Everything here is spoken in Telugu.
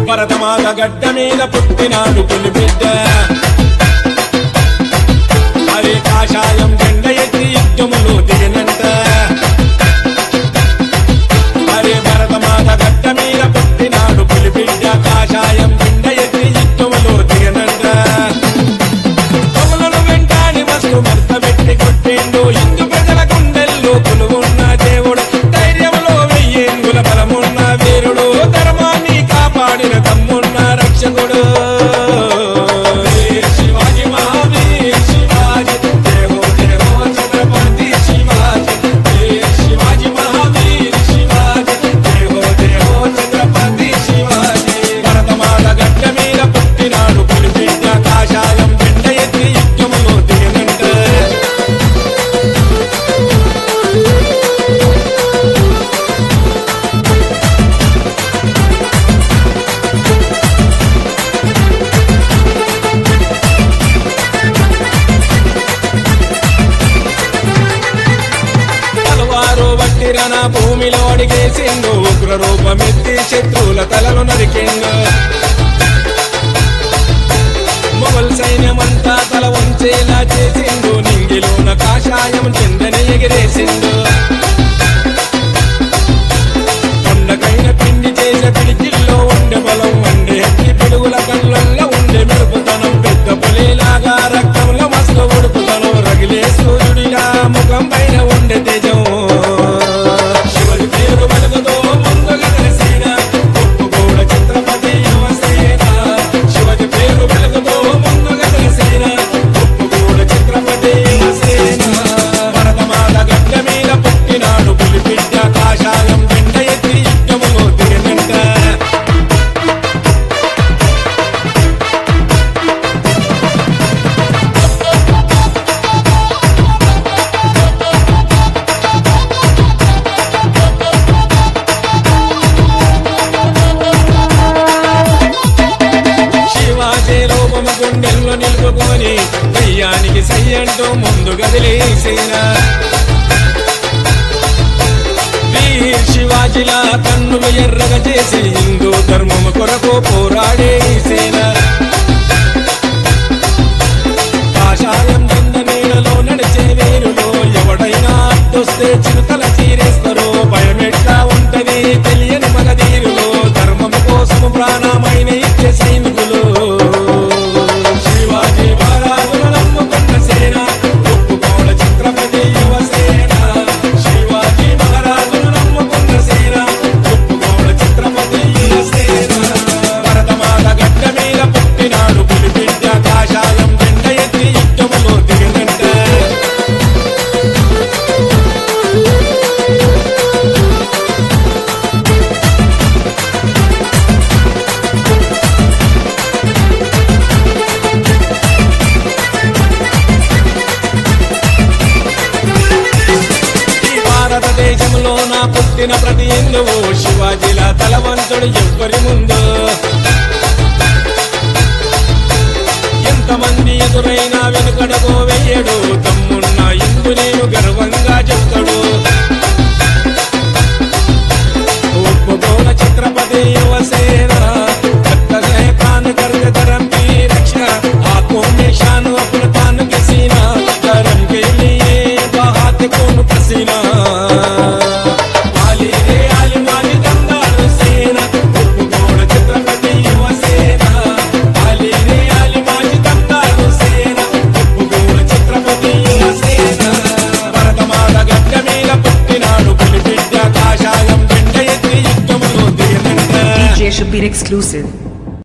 భరతమాత గడ్డ మీద పుట్టినాడు పులి బిడ్డ అరే కాషాయం జెండ ఎత్తి యుద్ధములో దిగినంట అరే భరతమాత గడ్డ మీద పుట్టినాడు పులి బిడ్డ కాషాయం జెండ ఎత్తి యుద్ధములో దిగినంట కవులను వెంటాడి మస్తు మర్త పెట్టి కొట్టిండు ఇందు ప్రజల గుండెల్లో కొలువున్న దేవుడు ధైర్యంలో వెయ్యేంగుల బలమున్న వీరుడు ధర్మాన్ని కాపాడిన తమ్మున్న రక్షకుడు వీర్ శివాజీ మహావీర్ శివాజీ దేవో దేవో ఛత్రపతి శివాజీ వీర్ శివాజీ మహావీర్ శివాజీ దేవో దేవో ఛత్రపతి శివాజీ భరతమాత గడ్డ మీద పుట్టినాడు పులిబిడ్డ కాషాయం జెండ ఎత్తి యుద్ధములో దిగనంట తలవారు వట్టిరన భూమిలో అడిగేసిండు ఉగ్ర రూపమెత్తి శత్రువుల తలలు నరికిండు మొఘల్ సైన్యమంతా తల వంచేలా చేసిండు నింగిలోన కాషాయం చెందని ఎగిరేసిండు కొండకైన పిండి చేసే పిడికిల్లో ఉండే బలం వండే అగ్గి పిడుగుల కళ్ళల్లో ఉండే మెరుపుతనం పెద్ద పులిలాగా రక్తంలో మస్తు ఉడుకుతనం రగిలే సూర్యుడిలా ముఖం పైన ఉండే తేజం శివుడి పేరు వెలుగుతో ముందుగా తెలిసిన ఒప్పుకోడ ఛత్రపతి యువసేన శివజి పేరు వెలుగుతో ముందుగా తెలిసిన ఒప్పుకోడ ఛత్రపతి యువసేన భరతమాత గడ్డ మీద పుట్టినాడు పులిబిడ్డ కాషాయం జెండ ఎత్తి యుద్ధములో దిగనంట శివాజీ రూపము గుండెల్లో నిలుపుకొని దయ్యానికి సై అంటూ ముందు గదిలేసిన వీర్ శివాజిలా కన్నులు ఎర్రగా చేసి హిందూ ధర్మము కొరకు పోరాడే సేన కాషాయం కింద నీళ్ళలో నడిచే వీరులు ఎవడైనా అడ్డొస్తే చిరుతల చీరేస్తారు భయమెట్లా ఉంటది తెలియని మగధీరులు ధర్మము కోసము ప్రాణమైన ఇచ్చే సైనికులు శివాజీ మహారాజును నమ్ముకున్న సేన ఒప్పుకోల ఛత్రపతి యువసేన శివాజీ మహారాజును నమ్ముకున్న సేన ఒప్పుకోల ఛత్రపతి యువసేన భరతమాత గడ్డ మీద పుట్టినాడు పులిబిడ్డ కాషాయం జెండ ఎత్తి యుద్ధములో దిగినంట ఈ భారతదేశంలో నా పుట్టిన ప్రతి హిందువు శివాజీలా తలవంతుడు ఎవ్వరి ముందు ఎంతమంది ఎదురైనా వెనుకడకో వెయ్యడు తమ్మున్న ఇందు నేను గర్వంగా చెప్తాడు ఒప్పుకోల ఛత్రపతి యువసేన కత్తగై ప్రాణ కర్గ धर्म की रक्षा आंखों में शान अपने पान के सीना धर्म के लिए बहाते खून पसीना आली रे आली माली दमदार सेना ఒప్పుకోల ఛత్రపతి యువసేన ఆలి రే ఆలి మాలి దమదార్ సేన ఒప్పుకోల ఛత్రపతి యువసేన భరతమాత గడ్డ మీద పుట్టినాడు పులిబిడ్డ కాషాయం జెండ ఎత్తి యుద్ధములో దిగనంట DJ Shabir exclusive.